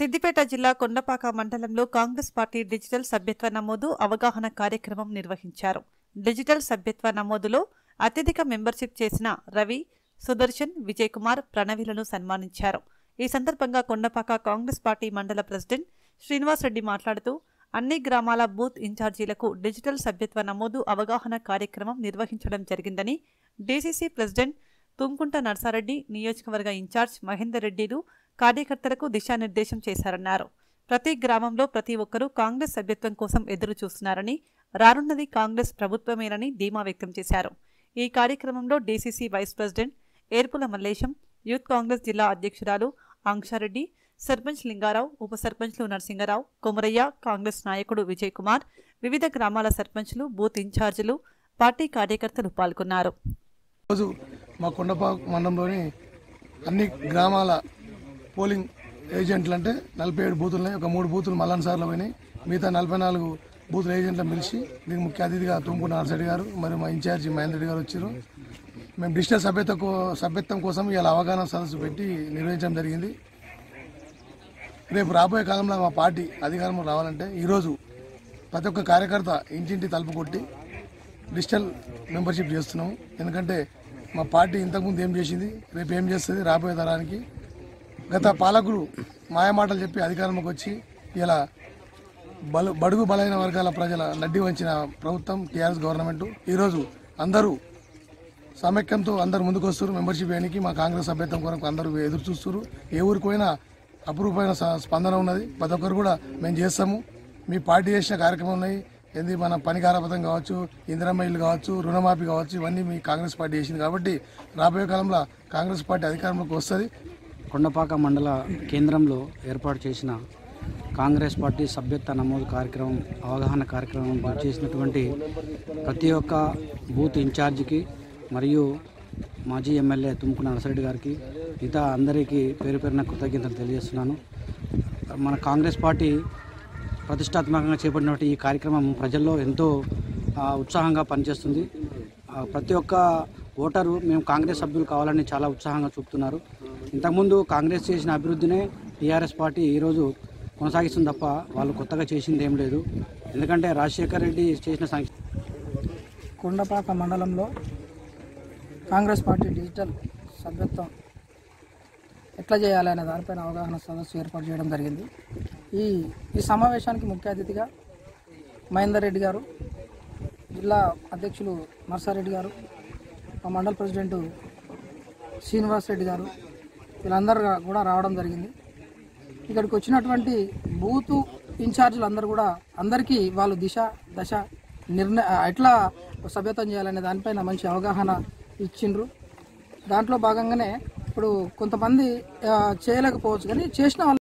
సిద్దిపేట జిల్లా కొండపాక మండలంలో Congress party digital సభ్యత్వ నమోదు అవగాహన కార్యక్రమం నిర్వహించారు డిజిటల్ సభ్యత్వ నమోదులో అత్యధిక మెంబర్షిప్ చేసిన రవి సుదర్శన్ విజయ్ కుమార్ ప్రణవిలను సన్మానించారు ఈ సందర్భంగా కొండపాక కాంగ్రెస్ పార్టీ మండల ప్రెసిడెంట్ శ్రీనివాస్ రెడ్డి మాట్లాడుతూ అన్ని గ్రామాల బూత్ ఇన్ఛార్జీలకు డిజిటల్ సభ్యత్వ నమోదు అవగాహన కార్యక్రమం నిర్వహించడం జరిగిందని డీసీసీ ప్రెసిడెంట్ తుంకుంట నర్సారెడ్డి నియోజకవర్గ ఇన్ఛార్జ్ మహేందర్ రెడ్డిలు కార్యకర్తలకు దిశానిర్దేశం చేశారన్నారు ప్రతి గ్రామంలో ప్రతి ఒక్కరూ కాంగ్రెస్ సభ్యత్వం కోసం ఎదురు చూస్తున్నారని రానున్నది కాంగ్రెస్ ప్రభుత్వమేనని ధీమా వ్యక్తం చేశారు ఈ కార్యక్రమంలో DCC vice president Erpula Mallesham youth Congress జిల్లా అధ్యక్షురాలు ఆంక్షారెడ్డి సర్పంచ్ లింగారావు ఉప సర్పంచ్లు నరసింగరావు కొమరయ్య కాంగ్రెస్ నాయకుడు విజయ్ కుమార్ వివిధ గ్రామాల సర్పంచ్లు బూత్ ఇన్ఛార్జీలు పార్టీ కార్యకర్తలు పాల్గొన్నారు రోజు మా కొండపాక మండలంలోని అన్ని గ్రామాల పోలింగ్ ఏజెంట్లు అంటే నలభై ఏడు బూతులు ఉన్నాయి ఒక మూడు బూతులు మల్లన్ సార్లు పోయినాయి మిగతా నలభై నాలుగు బూతుల ఏజెంట్లను పిలిచి దీనికి ముఖ్య అతిథిగా తుమ్ముకున్న నర్సరెడ్డి గారు మరియు మా ఇన్ఛార్జి మహేంద్ర రెడ్డి గారు వచ్చారు మేము డిజిటల్ సభ్యత కో- సభ్యత్వం కోసం ఇలా అవగాహన సదస్సు పెట్టి నిర్వహించడం జరిగింది రేపు రాబోయే కాలంలో మా పార్టీ అధికారంలో రావాలంటే ఈరోజు ప్రతి ఒక్క కార్యకర్త ఇంటింటి తలుపు కొట్టి డిజిటల్ మెంబర్షిప్ చేస్తున్నాము ఎందుకంటే మా పార్టీ ఇంతకుముందు ఏం చేసింది రేపు ఏం చేస్తుంది రాబోయే తరానికి గత పాలకులు మాయమాటలు చెప్పి అధికారంలోకి వచ్చి ఇలా బలు బడుగు బలైన వర్గాల ప్రజల నడ్డి వంచిన ప్రభుత్వం టీఆర్ఎస్ గవర్నమెంట్ ఈరోజు అందరూ సమైక్యంతో అందరు ముందుకు వస్తారు మెంబర్షిప్ వేయడానికి మా కాంగ్రెస్ సభ్యత్వం కొరకు అందరూ ఎదురు చూస్తారు ఏ ఊరికి పోయినా అపురూపమైన స- స్పందన ఉన్నది ప్రతి ఒక్కరు కూడా మేము చేస్తాము మీ పార్టీ చేసిన కార్యక్రమం ఉన్నాయి ఏంది మన పనికారపథం కావచ్చు ఇందిరమ్మ ఇల్లు కావచ్చు రుణమాఫీ కావచ్చు ఇవన్నీ మీ కాంగ్రెస్ పార్టీ చేసింది కాబట్టి రాబోయే కాలంలో కాంగ్రెస్ పార్టీ అధికారంలోకి వస్తుంది కొండపాక మండల కేంద్రంలో ఏర్పాటు చేసిన కాంగ్రెస్ పార్టీ సభ్యత్వ నమోదు కార్యక్రమం అవగాహన కార్యక్రమం చేసినటువంటి ప్రతి ఒక్క బూత్ ఇన్ఛార్జికి మరియు మాజీ ఎమ్మెల్యే తుమ్ముకున్న నరసరెడ్డి గారికి మిగతా అందరికీ పేరు పేరున కృతజ్ఞతలు తెలియజేస్తున్నాను మన కాంగ్రెస్ పార్టీ ప్రతిష్టాత్మకంగా చేపట్టినటువంటి ఈ కార్యక్రమం ప్రజల్లో ఎంతో ఆ, ఉత్సాహంగా పనిచేస్తుంది ఆ, ప్రతి ఒక్క ఓటరు మేము కాంగ్రెస్ సభ్యులు కావాలని చాలా ఉత్సాహంగా చూపుతున్నారు ఇంతకుముందు కాంగ్రెస్ చేసిన అభివృద్ధినే టీఆర్ఎస్ పార్టీ ఈరోజు కొనసాగిస్తుంది తప్ప వాళ్ళు కొత్తగా చేసింది ఏం లేదు ఎందుకంటే రాజశేఖర్ రెడ్డి చేసిన సంక్ష కొండపాక మండలంలో కాంగ్రెస్ పార్టీ డిజిటల్ సభ్యత్వం ఎట్లా చేయాలనే దానిపైన అవగాహన సదస్సు ఏర్పాటు చేయడం జరిగింది ఈ ఈ సమావేశానికి ముఖ్య అతిథిగా మహేందర్ రెడ్డి గారు జిల్లా అధ్యక్షులు నర్సారెడ్డి గారు మా మండల ప్రెసిడెంట్ శ్రీనివాస్ రెడ్డి గారు వీళ్ళందరూ కూడా రావడం జరిగింది ఇక్కడికి వచ్చినటువంటి బూతు ఇన్ఛార్జీలు అందరూ కూడా అందరికీ వాళ్ళు దిశ దశ నిర్ణయ ఎట్లా సభ్యత్వం చేయాలనే దానిపైన మంచి అవగాహన ఇచ్చిండ్రు దాంట్లో భాగంగానే ఇప్పుడు కొంతమంది ఆ, చేయలేకపోవచ్చు కానీ చేసిన వాళ్ళు